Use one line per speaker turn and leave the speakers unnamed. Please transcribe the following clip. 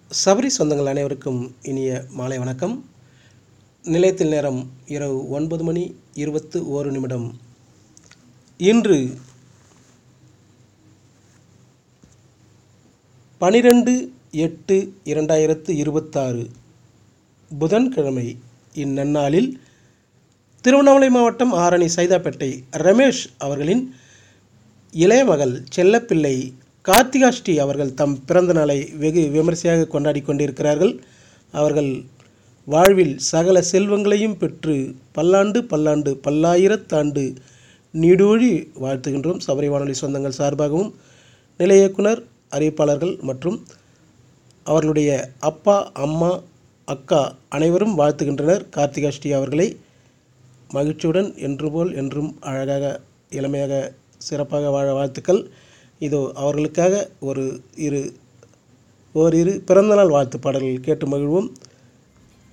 சபரி சொந்தங்கள் அனைவருக்கும் இனிய மாலை வணக்கம் நிலையத்தில் நேரம் இரவு ஒன்பது மணி இருபத்து ஓரு நிமிடம் இன்று பனிரெண்டு எட்டு இரண்டாயிரத்து இருபத்தாறு புதன்கிழமை இந்நன்னாளில் திருவண்ணாமலை மாவட்டம் ஆரணி சைதாப்பேட்டை ரமேஷ் அவர்களின் இளைய மகள் செல்லப்பிள்ளை கார்த்திகாஷ்டி அவர்கள் தம் பிறந்த நாளை வெகு விமரிசையாக கொண்டாடி கொண்டிருக்கிறார்கள் அவர்கள் வாழ்வில் சகல செல்வங்களையும் பெற்று பல்லாண்டு பல்லாண்டு பல்லாயிரத்தாண்டு நீடூழி வாழ்த்துகின்றோம் சபரி வானொலி சொந்தங்கள் சார்பாகவும் நிலைய இயக்குனர் அறிவிப்பாளர்கள் மற்றும் அவர்களுடைய அப்பா அம்மா அக்கா அனைவரும் வாழ்த்துகின்றனர் கார்த்திகாஷ்டி அவர்களை மகிழ்ச்சியுடன் என்று போல் என்றும் அழகாக இளமையாக சிறப்பாக வாழ வாழ்த்துக்கள் இதோ அவர்களுக்காக ஒரு இரு ஓரிரு பிறந்தநாள் வாழ்த்து பாடல்கள் கேட்டு மகிழ்வோம்